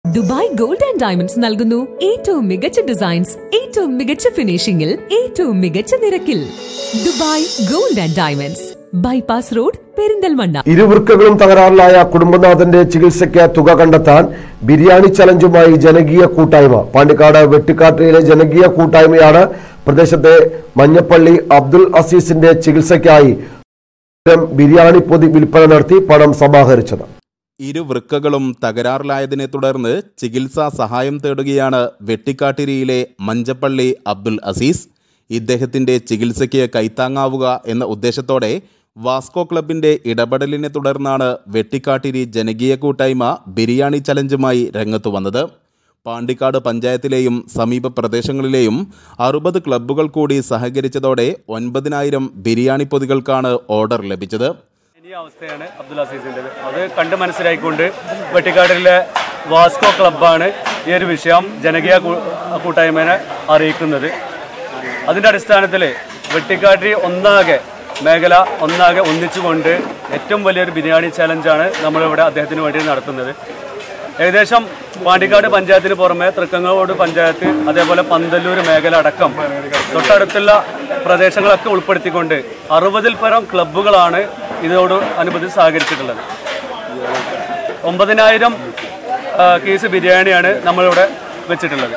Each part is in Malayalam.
ദുബായ് ഗോൾഡ് ആൻഡ് ഡയമണ്ട്സ് നൽകുന്നു ഏറ്റവും മികച്ച ഡിസൈൻസ് ഏറ്റവും മികച്ച ഫിനിഷിംഗിൽ ഏറ്റവും മികച്ച നിരക്കിൽ Dubai gold and diamonds bypass road Perinthalmanna ഇരുവൃക്കകളും തകരാറിലായ കുടുംബനാഥന്റെ ചികിത്സയ്ക്ക് തുക കണ്ടെത്താൻ ബിരിയാണി ചലഞ്ചുമായി ജനകീയ കൂട്ടായ്മ പാണ്ടിക്കാട് വെട്ടിക്കാട്ടിലെ ജനകീയ കൂട്ടായ്മയാണ് പ്രദേശത്തെ മഞ്ഞപ്പള്ളി അബ്ദുൽ അസീസിന്റെ ചികിത്സയ്ക്കായി ബിരിയാണി പൊതി വിൽപ്പന നടത്തി പണം സമാഹരിച്ചത് ഇരു വൃക്കകളും തകരാറിലായതിനെ തുടർന്ന് ചികിത്സാ സഹായം തേടുകയാണ് വെട്ടിക്കാട്ടിരിയിലെ മഞ്ചപ്പള്ളി അബ്ദുൽ അസീസ് ഇദ്ദേഹത്തിൻ്റെ ചികിത്സയ്ക്ക് കൈത്താങ്ങാവുക എന്ന ഉദ്ദേശത്തോടെ വാസ്കോ ക്ലബിൻ്റെ ഇടപെടലിനെ തുടർന്നാണ് വെട്ടിക്കാട്ടിരി ജനകീയ കൂട്ടായ്മ ബിരിയാണി ചലഞ്ചുമായി രംഗത്തു വന്നത് പാണ്ടിക്കാട് പഞ്ചായത്തിലെയും സമീപ പ്രദേശങ്ങളിലെയും അറുപത് ക്ലബ്ബുകൾ കൂടി സഹകരിച്ചതോടെ ഒൻപതിനായിരം ബിരിയാണി പൊതികൾക്കാണ് ഓർഡർ ലഭിച്ചത് ഈ അവസ്ഥയാണ് അബ്ദുൽ അസീസിൻ്റെത് അത് കണ്ട് മനസ്സിലാക്കിക്കൊണ്ട് വെട്ടിക്കാടിലെ വാസ്കോ ക്ലബ്ബാണ് ഈ ഒരു വിഷയം ജനകീയ കൂ- കൂട്ടായ്മനെ അറിയിക്കുന്നത് അതിൻ്റെ അടിസ്ഥാനത്തിൽ വെട്ടിക്കാട്ടി ഒന്നാകെ മേഖല ഒന്നാകെ ഒന്നിച്ചുകൊണ്ട് ഏറ്റവും വലിയൊരു ബിരിയാണി ചലഞ്ചാണ് നമ്മളിവിടെ അദ്ദേഹത്തിന് വേണ്ടി നടത്തുന്നത് ഏകദേശം പാണ്ടിക്കാട് പഞ്ചായത്തിന് പുറമെ തൃക്കങ്ങോട് പഞ്ചായത്ത് അതേപോലെ പന്തല്ലൂർ മേഖല അടക്കം തൊട്ടടുത്തുള്ള പ്രദേശങ്ങളൊക്കെ ഉൾപ്പെടുത്തിക്കൊണ്ട് അറുപതിൽ പരം ക്ലബ്ബുകളാണ് ഇതിനോട് അനുബന്ധിച്ച് സഹകരിച്ചിട്ടുള്ളത് ഒമ്പതിനായിരം ആ, കേസ് ബിരിയാണിയാണ് നമ്മളിവിടെ വെച്ചിട്ടുള്ളത്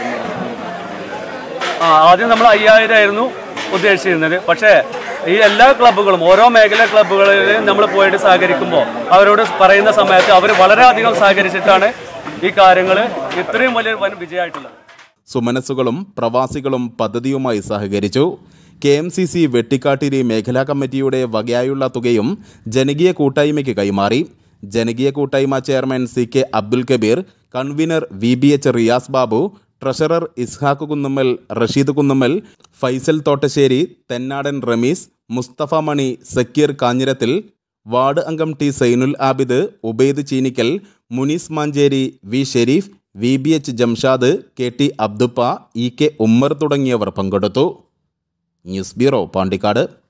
ആ ആദ്യം നമ്മൾ അയ്യായിരം ആയിരുന്നു ഉദ്ദേശിച്ചിരുന്നത് പക്ഷേ ഈ എല്ലാ ക്ലബ്ബുകളും ഓരോ മേഖല ക്ലബ്ബുകളിൽ നമ്മൾ പോയിട്ട് സഹകരിക്കുമ്പോൾ അവരോട് പറയുന്ന സമയത്ത് അവർ വളരെയധികം സഹകരിച്ചിട്ടാണ് ഈ കാര്യങ്ങൾ ഇത്രയും വലിയ വൻ വിജയമായിട്ടുള്ളത് സുമനസ്സുകളും പ്രവാസികളും പദ്ധതിയുമായി സഹകരിച്ചു K M C C Vettikkattiri മേഖലാ കമ്മിറ്റിയുടെ വകയായുള്ള തുകയും ജനകീയ കൂട്ടായ്മയ്ക്ക് കൈമാറി ജനകീയ കൂട്ടായ്മ chairman C K Abdul Kabeer convener V B H Riyas Babu treasurer Ishaq Kunnummal Rasheed Kunnummal Faisal Thottassery Thennadan Ramees Musthafa Mani Sakkeer Kanjirathil ward അംഗം T Sainul Abid Ubaid Cheenikkal Munees Mancheri V Shareef V B H Jamshad K T Abduppa E K Ummer തുടങ്ങിയവർ പങ്കെടുത്തു ന്യൂസ് ബ്യൂറോ പാണ്ടിക്കാട്